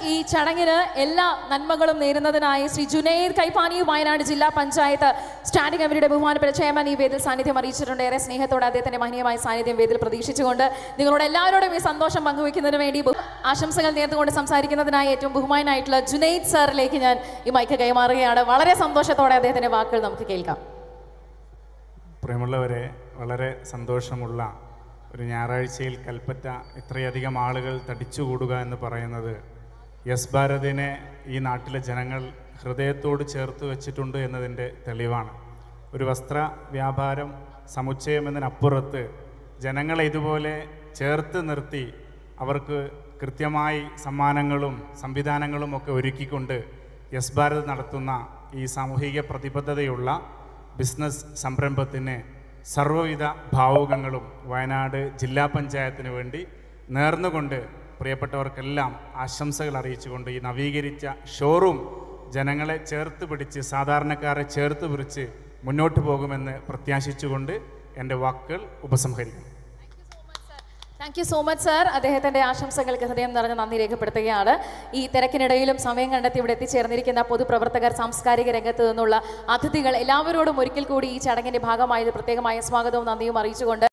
ഈ ചടങ്ങിന് എല്ലാ നന്മകളും നേരുന്നതിനായി ശ്രീ ജുനൈദ് കൈപ്പാനി വയനാട് ജില്ലാ പഞ്ചായത്ത് സ്റ്റാൻഡിംഗ് കമ്മിറ്റിയുടെ ബഹുമാനപ്പെട്ട ചെയർമാൻ ഈ വേദിയിൽ സാന്നിധ്യം അറിയിച്ചിട്ടുണ്ട് ഏറെ സ്നേഹത്തോടെ അദ്ദേഹത്തിന്റെ മഹനീയമായ സാന്നിധ്യം വേദിയിൽ പ്രതീക്ഷിച്ചുകൊണ്ട് നിങ്ങളോട് എല്ലാവരോടും ഈ സന്തോഷം പങ്കുവയ്ക്കുന്നതിന് വേണ്ടി ബഹു- ആശംസകൾ നേർന്നുകൊണ്ട് സംസാരിക്കുന്നതിനായി ഏറ്റവും ബഹുമാനായിട്ടുള്ള ജുനൈദ് സാറിലേക്ക് ഞാൻ ഈ മൈക്ക് കൈമാറുകയാണ് വളരെ സന്തോഷത്തോടെ അദ്ദേഹത്തിന്റെ വാക്കുകൾ നമുക്ക് കേൾക്കാം പ്രിയമുള്ളവരെ വളരെ സന്തോഷമുള്ള ഒരു ഞായറാഴ്ചയിൽ കൽപ്പറ്റ ഇത്രയധികം ആളുകൾ തടിച്ചുകൂടുക എന്ന് പറയുന്നത് യെസ് ഭാരതിനെ ഈ നാട്ടിലെ ജനങ്ങൾ ഹൃദയത്തോട് ചേർത്ത് വെച്ചിട്ടുണ്ട് എന്നതിൻ്റെ തെളിവാണ് ഒരു വസ്ത്ര വ്യാപാരം സമുച്ചയം എന്നതിനപ്പുറത്ത് ജനങ്ങളെ ഇതുപോലെ ചേർത്ത് നിർത്തി അവർക്ക് കൃത്യമായി സമ്മാനങ്ങളും സംവിധാനങ്ങളും ഒക്കെ ഒരുക്കിക്കൊണ്ട് യെസ് ഭാരത് നടത്തുന്ന ഈ സാമൂഹിക പ്രതിബദ്ധതയുള്ള ബിസിനസ് സംരംഭത്തിന് സർവ്വവിധ ഭാവുകങ്ങളും വയനാട് ജില്ലാ പഞ്ചായത്തിന് വേണ്ടി നേർന്നുകൊണ്ട് പ്രിയപ്പെട്ടവർക്കെല്ലാം ആശംസകൾ അറിയിച്ചുകൊണ്ട് ഈ നവീകരിച്ച ഷോറൂം ജനങ്ങളെ ചേർത്ത് പിടിച്ച് സാധാരണക്കാരെ ചേർത്ത് പിടിച്ച് മുന്നോട്ട് പോകുമെന്ന് പ്രത്യാശിച്ചുകൊണ്ട് എൻ്റെ വാക്കുകൾ ഉപസംഹരിക്കുന്നു thank you so much sir അദ്ദേഹത്തിന്റെ ആശംസകൾക്ക് ഹൃദയം നിറഞ്ഞ നന്ദി രേഖപ്പെടുത്തുകയാണ് ഈ തിരക്കിനിടയിലും സമയം കണ്ടെത്തി ഇവിടെ എത്തിച്ചേർന്നിരിക്കുന്ന പൊതുപ്രവർത്തകർ സാംസ്കാരിക രംഗത്ത് നിന്നുള്ള അതിഥികൾ എല്ലാവരോടും ഒരിക്കൽ കൂടി ഈ ചടങ്ങിന്റെ ഭാഗമായത് പ്രത്യേകമായ സ്വാഗതവും നന്ദിയും അറിയിച്ചുകൊണ്ട്